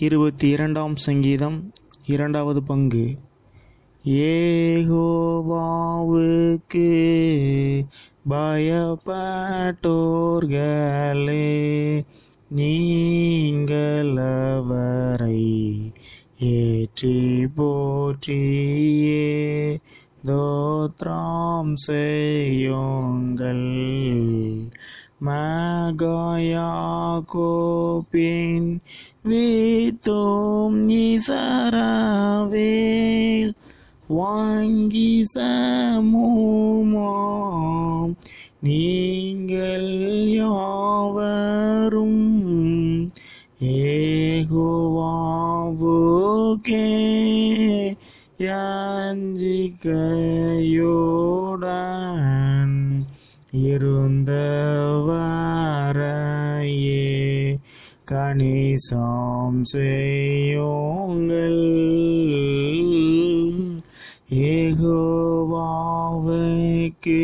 இருபத்தி இரண்டாம் சங்கீதம் இரண்டாவது பங்கு ஏகோவாவுக்கு பயப்பட்டோர்களே நீங்கள் அவரை ஏற்றி போற்றியே தோத்ராம் செய்யுங்கள் மகாயாகோப்பின் வீத்தும் இசரவேல் வாங்கி சமூமாம் நீங்கள் யாவரும் ஏகோவாவுக்கே யாஞ்சிக்கையுடன் இருந்தவரையே கணிசம் செய்யுங்கள் ஏகோவாவுக்கு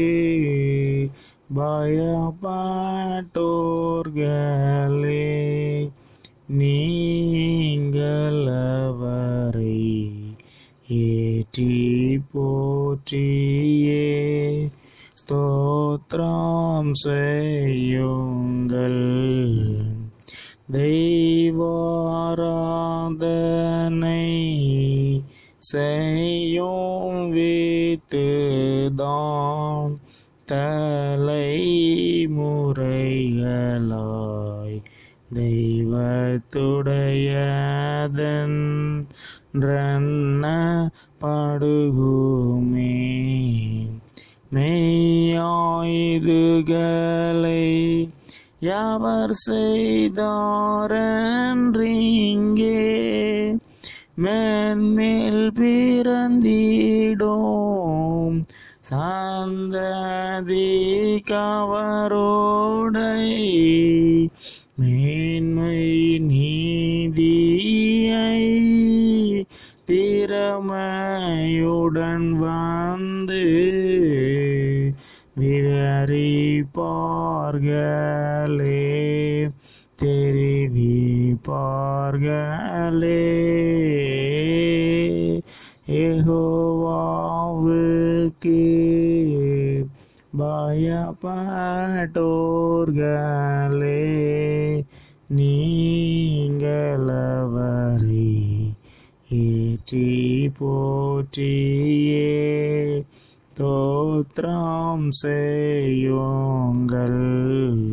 பயப்பட்டோர்களே நீங்கள் அவரை ஏற்றி போற்றியே தோத்ராம் செய்யுங்கள் தெய்வாராதனை செய்யும் வீத்துதான் தலைமுறைகளாய் தெய்வத்துடையதன் படுகுமே மெய்யாயுதுகளை யாவர் செய்தாரன்றிங்கே மேன்மேல் பிறந்திடோம் சாந்ததி கவரோடை மேன்மை நீதியை திறமையுடன் வந்து விவரிப்பார்களே தெரிவிப்பார்களே ஏகோவாவுக்கு பயப்பட்டோர்களே நீங்கள் அவரை ஏற்றி போற்றியே தோத்ராம் செய்யுங்கள்